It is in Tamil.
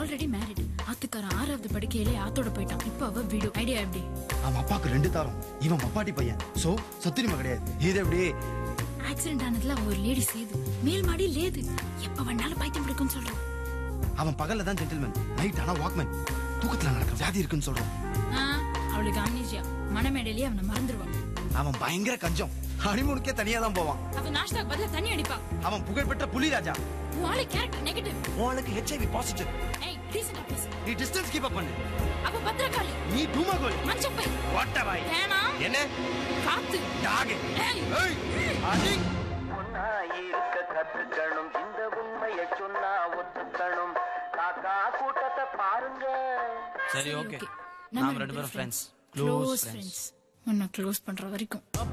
ஆல்ரெடி மேரிட் ஆத்துக்காரன் ஆறாவது படிக்கையிலே ஆத்தோட போயிட்டான் இப்ப அவ வீடு ஐடியா எப்படி அவன் அப்பாவுக்கு ரெண்டு தாரம் இவன் மப்பாட்டி பையன் சோ சொத்துரிமை கிடையாது இது எப்படி ஆக்சிடென்ட் ஆனதுல அவ ஒரு லேடி சேது மேல் மாடி லேது எப்ப வேணாலும் பைத்தியம் பிடிக்கும்னு சொல்றான் அவன் பகல்ல தான் ஜென்டில்மேன் நைட் ஆனா வாக்மேன் தூக்கத்துல நடக்கிற வியாதி இருக்குன்னு சொல்றான் ஆ, அவளுக்கு அம்னீசியா மனமேடையிலேயே அவனை மறந்துடுவான் அவன் பயங்கர கஞ்சம் ஹனிமூனுக்கே தனியா தான் போவான் அவ நாஷ்டாக்கு பதிலா தண்ணி அடிப்பா அவன் புகழ்பெற்ற புலிராஜா உன் ஆளு கேரக்டர் நெகட்டிவ் உனக்கு ஹெச்ஐவி பாசிட்டிவ் ஏய் டீசன்ட் ஆபீஸ் நீ டிஸ்டன்ஸ் கீப் அப் பண்ணு அவ பத்திரகாளி நீ டூமகோல் மஞ்சப்பை வாட்ட பாய் வேணா என்ன காத்து டாக் ஏய் ஏய் அடி இருக்க கத்துக்கணும் இந்த உண்மையை சொன்னா ஒத்துக்கணும் காக்கா கூட்டத்தை பாருங்க சரி ஓகே okay. நாம ரெண்டு பேரும் ஃப்ரெண்ட்ஸ் க்ளோஸ் ஃப்ரெண்ட்ஸ் உன்னை க்ளோஸ் பண்ற வரைக்கும்